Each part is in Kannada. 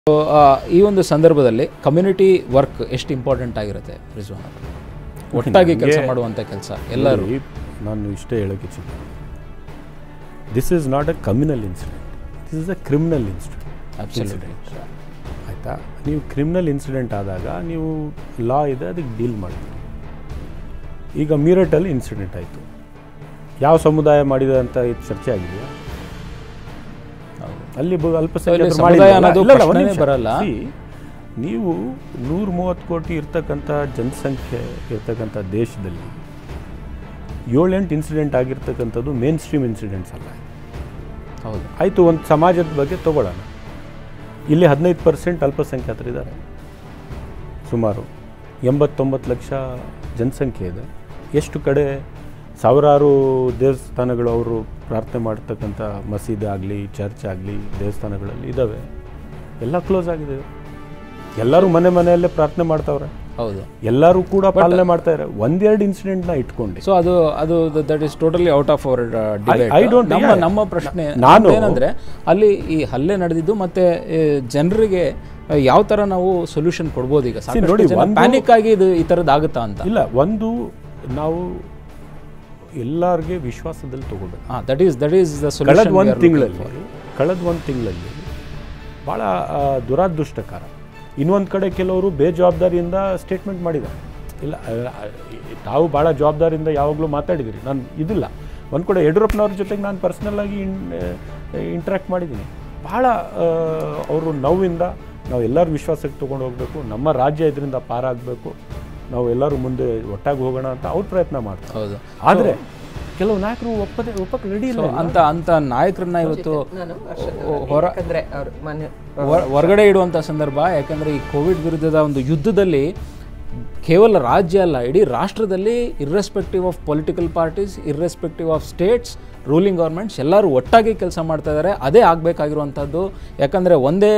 So, ಆ, ಈ ಒಂದು ಸಂದರ್ಭದಲ್ಲಿ ಕಮ್ಯುನಿಟಿ ವರ್ಕ್ ಎಷ್ಟು ಇಂಪಾರ್ಟೆಂಟ್ ಆಗಿರುತ್ತೆ ರಿಜ್ವಾನ್ ಅವ್ರೆ? ಒಟ್ಟಾಗಿ ಕೆಲಸ ಮಾಡುವಂಥ ಕೆಲಸ ಎಲ್ಲರೂ ನೋಡಿ, ನಾನು ಇಷ್ಟೇ ಹೇಳೋಕ್ಕೆ ಇಚ್ಛೆ this is not a communal incident this is a criminal incident absolutely ಆಯಿತಾ ನೀವು ಕ್ರಿಮಿನಲ್ ಇನ್ಸಿಡೆಂಟ್ ಆದಾಗ ನೀವು ಲಾ ಇದೆ ಅದಕ್ಕೆ ಡೀಲ್ ಮಾಡ್ತೀರಿ ಈಗ ಮೀರಟಲ್ಲಿ ಇನ್ಸಿಡೆಂಟ್ ಆಯಿತು ಯಾವ ಸಮುದಾಯ ಮಾಡಿದೆ ಅಂತ ಇದು ಚರ್ಚೆ ಆಗಿದೆಯಾ ಅಲ್ಲಿ ಬ- ಅಲ್ಪಸಂಖ್ಯಾತರು ಸಮುದಾಯ ಮಾಡಿದ್ರಲ್ಲ? ಅನ್ನೋದು ಇಲ್ಲ, ಇಲ್ಲ, ಒಂದು ಪ್ರಶ್ನೆನೇ ನಿಮಿಷ. ಬರಲ್ಲ. See, ನೀವು ನೂರ ಮೂವತ್ತು ಕೋಟಿ ಇರ್ತಕ್ಕಂಥ ಜನಸಂಖ್ಯೆ ಇರ್ತಕ್ಕಂಥ ದೇಶದಲ್ಲಿ ಏಳೆಂಟು ಇನ್ಸಿಡೆಂಟ್ ಆಗಿರ್ತಕ್ಕಂಥದ್ದು ಮೇನ್ ಸ್ಟ್ರೀಮ್ ಇನ್ಸಿಡೆಂಟ್ಸ್ ಅಲ್ಲ ಹೌದು ಆಯಿತು ಒಂದು ಸಮಾಜದ ಬಗ್ಗೆ ತಗೊಳ್ಳೋಣ ಇಲ್ಲಿ ಹದಿನೈದು ಪರ್ಸೆಂಟ್ ಅಲ್ಪಸಂಖ್ಯಾತರಿದ್ದಾರೆ ಸುಮಾರು ಎಂಬತ್ತೊಂಬತ್ತು ಲಕ್ಷ ಜನಸಂಖ್ಯೆ ಇದೆ ಎಷ್ಟು ಕಡೆ ಸಾವಿರಾರು ದೇವಸ್ಥಾನಗಳು ಅವರು ಪ್ರಾರ್ಥನೆ ಮಾಡ್ತಕ್ಕಂಥ ಮಸೀದಿ ಆಗಲಿ ಚರ್ಚ್ ಆಗಲಿ ದೇವಸ್ಥಾನಗಳಲ್ಲಿ ಇದ್ದಾವೆ ಎಲ್ಲ ಕ್ಲೋಸ್ ಆಗಿದೆ ಎಲ್ಲರೂ ಮನೆ ಮನೆಯಲ್ಲೇ ಪ್ರಾರ್ಥನೆ ಮಾಡ್ತಾವ್ರೆ ಹೌದು ಎಲ್ಲರೂ ಕೂಡ ಪಾಲನೆ ಮಾಡ್ತಾ ಇದ್ದಾರೆ ಒಂದೆರಡು ಇನ್ಸಿಡೆಂಟ್ನ ಇಟ್ಕೊಂಡು ಸೊ ಅದು ಅದು that is totally out of our I don't- ನಮ್ಮ yeah. ನಮ್ಮ ಪ್ರಶ್ನೆ ನಾನು- ಏನಂದ್ರೆ ಅಲ್ಲಿ ಈ ಹಲ್ಲೆ ನಡೆದಿದ್ದು ಮತ್ತೆ ಜನರಿಗೆ ಯಾವ ತರ ನಾವು ಸೊಲ್ಯೂಷನ್ ಕೊಡ್ಬೋದು ಈಗ ನೋಡಿ, ಒಂದು- ಪ್ಯಾನಿಕ್ ಆಗಿ ಇದು ಈ ತರದ್ದು ಆಗುತ್ತಾ ಅಂತ ಇಲ್ಲ ಒಂದು ನಾವು ಎಲ್ಲರಿಗೆ ವಿಶ್ವಾಸದಲ್ಲಿ ತಗೋಬೇಕು that is that is the ಕಳೆದ ಒಂದು ಸೊಲ್ಯೂಷನ್ ತಿಂಗಳಲ್ಲಿ ಕಳೆದ ಒಂದು ತಿಂಗಳಲ್ಲಿ ಭಾಳ ಆ, ದುರಾದೃಷ್ಟಕರ ಇನ್ನೊಂದು ಕಡೆ ಕೆಲವರು ಬೇಜವಾಬ್ದಾರಿಯಿಂದ ಸ್ಟೇಟ್ಮೆಂಟ್ ಮಾಡಿದ್ದಾರೆ ಇಲ್ಲ ಆ, ಆ, ತಾವು ಭಾಳ ಜವಾಬ್ದಾರಿಯಿಂದ ಯಾವಾಗಲೂ ಮಾತಾಡಿದಿರಿ ನಾನು ಇದಿಲ್ಲ ಒಂದು ಕಡೆ ಯಡಿಯೂರಪ್ಪನವ್ರ ಜೊತೆಗೆ ನಾನು ಪರ್ಸ್ನಲ್ಲಾಗಿ ಇಂಟ್ರ್ಯಾಕ್ಟ್ ಮಾಡಿದ್ದೀನಿ ಭಾಳ ಅವರು ನೋವಿಂದ ನಾವು ಎಲ್ಲರ ವಿಶ್ವಾಸಕ್ಕೆ ತೊಗೊಂಡು ಹೋಗಬೇಕು ನಮ್ಮ ರಾಜ್ಯ ಇದರಿಂದ ಪಾರಾಗಬೇಕು ನಾವು ಎಲ್ಲರೂ ಮುಂದೆ ಒಟ್ಟಾಗಿ ಹೋಗೋಣ ಅಂತ ಅವ್ರು ಪ್ರಯತ್ನ ಮಾಡ್ತಾರೆ ಹೌದು ಆದರೆ ಕೆಲವು ನಾಯಕರು ಒಪ್ಪದೆ ಒಪ್ಪಕ್ಕೆ ರೆಡಿ ಇಲ್ಲ So, ಅಂತ ಅಂತ ನಾಯಕರನ್ನ ಇವತ್ತು ನಾನು ಹರ್ಷದ್ ಹೊರ ಯಾಕಂದ್ರೆ ಅವ್ರು ಮಾನ್ಯ ಹೊರ- ಹೊರಗಡೆ ಇಡುವಂಥ ಸಂದರ್ಭ ಯಾಕಂದರೆ ಈ ಕೋವಿಡ್ ವಿರುದ್ಧದ ಒಂದು ಯುದ್ಧದಲ್ಲಿ ಕೇವಲ ರಾಜ್ಯ ಅಲ್ಲ ಇಡೀ ರಾಷ್ಟ್ರದಲ್ಲಿ irrespective of political parties irrespective of states ruling governments ಎಲ್ಲರೂ ಒಟ್ಟಾಗಿ ಕೆಲಸ ಮಾಡ್ತಾ ಇದ್ದಾರೆ ಅದೇ ಆಗಬೇಕಾಗಿರುವಂಥದ್ದು ಯಾಕಂದರೆ ಒಂದೇ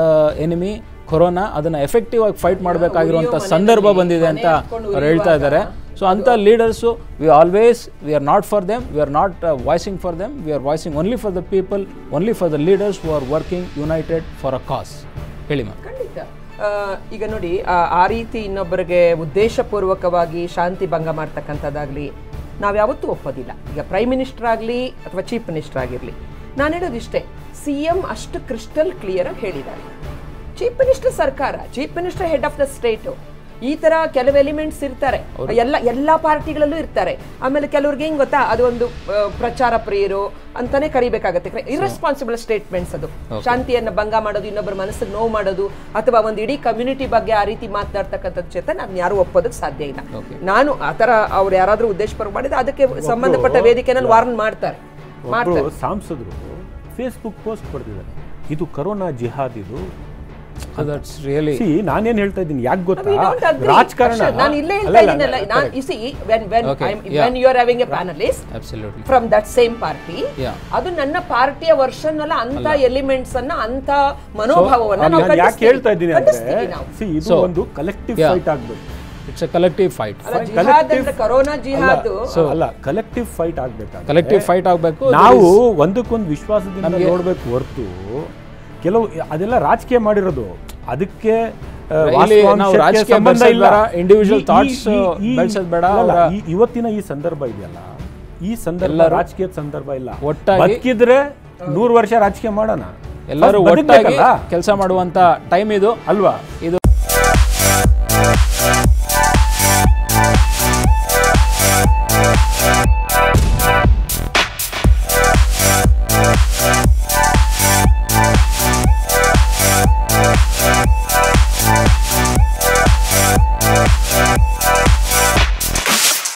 ಎನಿಮಿ ಕೊರೋನಾ ಅದನ್ನು ಎಫೆಕ್ಟಿವ್ ಆಗಿ ಫೈಟ್ ಮಾಡಬೇಕಾಗಿರುವಂಥ ಸಂದರ್ಭ ಬಂದಿದೆ ಅಂತ ಅವ್ರು ಹೇಳ್ತಾ ಇದ್ದಾರೆ ಸೊ ಅಂಥ leaders we always we are not for them we are not voicing for them we are voicing only for the people only for the leaders who are working united for a cause ಹೇಳಿ ಮ್ಯಾಮ್ ಖಂಡಿತ ಆ, ಈಗ ನೋಡಿ ಆ, ಆ ರೀತಿ ಇನ್ನೊಬ್ಬರಿಗೆ ಉದ್ದೇಶಪೂರ್ವಕವಾಗಿ ಶಾಂತಿ ಭಂಗ ಮಾಡ್ತಕ್ಕಂಥದ್ದಾಗಲಿ ನಾವು ಯಾವತ್ತೂ ಒಪ್ಪೋದಿಲ್ಲ ಈಗ ಪ್ರೈಮ್ ಮಿನಿಸ್ಟರ್ ಆಗಲಿ ಅಥವಾ ಚೀಫ್ ಮಿನಿಸ್ಟರ್ ಆಗಿರಲಿ ನಾನು ಹೇಳೋದಿಷ್ಟೇ ಸಿ ಎಂ ಅಷ್ಟು ಕ್ರಿಸ್ಟಲ್ ಕ್ಲಿಯರ್ ಆಗಿ ಹೇಳಿದ್ದಾರೆ ಚೀಫ್ ಮಿನಿಸ್ಟರ್ ಸರ್ಕಾರ chief minister head of the state ಈ ತರ ಕೆಲವು ಎಲಿಮೆಂಟ್ಸ್ ಇರ್ತಾರೆ ಎಲ್ಲ ಎಲ್ಲಾ ಪಾರ್ಟಿಗಳಲ್ಲೂ ಇರ್ತಾರೆ ಆಮೇಲೆ ಕೆಲವ್ರಿಗೆ ಹೆಂಗ್ ಗೊತ್ತಾ ಅದು ಒಂದು ಆ, ಪ್ರಚಾರ ಪ್ರಿಯರು ಅಂತಾನೆ ಕರಿಬೇಕಾಗತ್ತೆ ಇರ್ರೆಸ್ಪಾನ್ಸಿಬಲ್ ಸ್ಟೇಟ್ಮೆಂಟ್ಸ್ ಅದು ಶಾಂತಿಯನ್ನ ಭಂಗ ಮಾಡೋದು ಇನ್ನೊಬ್ಬರ ಮನಸ್ಸಿಗೆ ನೋವು ಮಾಡೋದು ಅಥವಾ ಒಂದು ಇಡೀ ಕಮ್ಯುನಿಟಿ ಬಗ್ಗೆ ಆ ರೀತಿ ಮಾತನಾಡ್ತಕ್ಕಂಥದ್ದು ಜೊತೆ ನಾನು ಯಾರು ಒಪ್ಪೋದಕ್ಕೆ ಸಾಧ್ಯ ಇಲ್ಲ ನಾನು ಆ ಥರ ಅವ್ರು ಯಾರಾದ್ರೂ ಉದ್ದೇಶಪೂರ್ವಕ ಮಾಡಿದ್ರೆ ಅದಕ್ಕೆ ಸಂಬಂಧಪಟ್ಟ ವೇದಿಕೆನಲ್ಲಿ ವಾರ್ನ್ ಮಾಡ್ತಾರೆ ಒಬ್ಬರು ಸಾಂಸದರು ಫೇಸ್ಬುಕ್ ಪೋಸ್ಟ್ ಬರೆದಿದ್ದಾರೆ ಇದು ಕರೋನಾ ಜಿಹಾದ್ ಇದು ಸೊ ದಟ್ಸ್ ರಿಯಲಿ ಸಿ ನಾನೇನ್ ಹೇಳ್ತಾ ಇದ್ದೀನಿ ಯಾಕೆ We ಗೊತ್ತಾ don't agree. ರಾಜಕಾರಣ ಅಕ್ಷಯ್, ನಾನು ಇಲ್ಲೇ ಅಲ್ಲ, ಹೇಳ್ತಾ ಅಲ್ಲ, ಇದ್ದೀನಲ್ಲ ಅಲ್ಲ, ನಾನು correct. you see when when Okay, I'm- yeah. when you are having a panelist absolutely from that same party Yeah. ಅದು ನನ್ನ ಪಾರ್ಟಿಯ ವರ್ಷನ್ ಅಲ್ಲ ಅಂತ ಎಲಿಮೆಂಟ್ಸ್ ಅನ್ನ ಅಂತ ಮನೋಭಾವವನ್ನ ನಾವು ನಾನು ಯಾಕೆ ಖಂಡಿಸ್ತೀವಿ. ಹೇಳ್ತಾ ಇದ್ದೀನಿ ಅಂದ್ರೆ ಖಂಡಿಸ್ತೀವಿ ನಾವು ಸಿ ಇದು So, ಒಂದು ಕಲೆಕ್ಟಿವ್ yeah. ಫೈಟ್ ಆಗ್ಬೇಕು ಇಟ್ಸ್ ಎ ಕಲೆಕ್ಟಿವ್ ಫೈಟ್ ಅಲ್ಲ, ಜಿಹಾದ್ ಅಂದ್ರೆ ಕರೋನಾ ಜಿಹಾದ್ ಅಲ್ಲ, ಅಲ್ಲ ಕಲೆಕ್ಟಿವ್ ಫೈಟ್ ಆಗ್ಬೇಕಾದ್ರೆ ಕಲೆಕ್ಟಿವ್ ಫೈಟ್ ಆಗಬೇಕು ನಾವು ಒಂದಕ್ಕೊಂದು ವಿಶ್ವಾಸದಿಂದ ನೋಡ್ಬೇಕು ಹೊರತು ಕೆಲವು ಅದೆಲ್ಲ ರಾಜಕೀಯ ಮಾಡಿರೋದು ಅದಕ್ಕೆ ಆ, ಇಲ್ಲಿ ವಾಸ್ತವಾಂಶಕ್ಕೆ ನಾವು ರಾಜಕೀಯ ಸಂಬಂಧ ಬೆಳ್ಸೋದ್ ಇಲ್ಲ ಬೇಡ, individual ಈ- ಈ- thoughts, ಈ- ಈ- ಬೆಳ್ಸೋದ್ ಬೇಡ, ಅಲ್ಲ, ಅವರ- ಈ- ಇವತ್ತಿನ ಈ ಸಂದರ್ಭ ಇದೆಯಲ್ಲ ಈ ಸಂದರ್ಭ ರಾಜಕೀಯದ ಸಂದರ್ಭ ಇಲ್ಲ ಒಟ್ಟಾಗಿ- ಬದುಕಿದ್ರೆ ನೂರು ವರ್ಷ ರಾಜಕೀಯ ಮಾಡೋಣ ಎಲ್ಲರೂ First ಒಟ್ಟಾಗಿ ಬದುಕ್ಬೇಕಲ್ಲ? ಕೆಲಸ ಮಾಡುವಂತ ಟೈಮ್ ಇದು ಅಲ್ವಾ ಇದು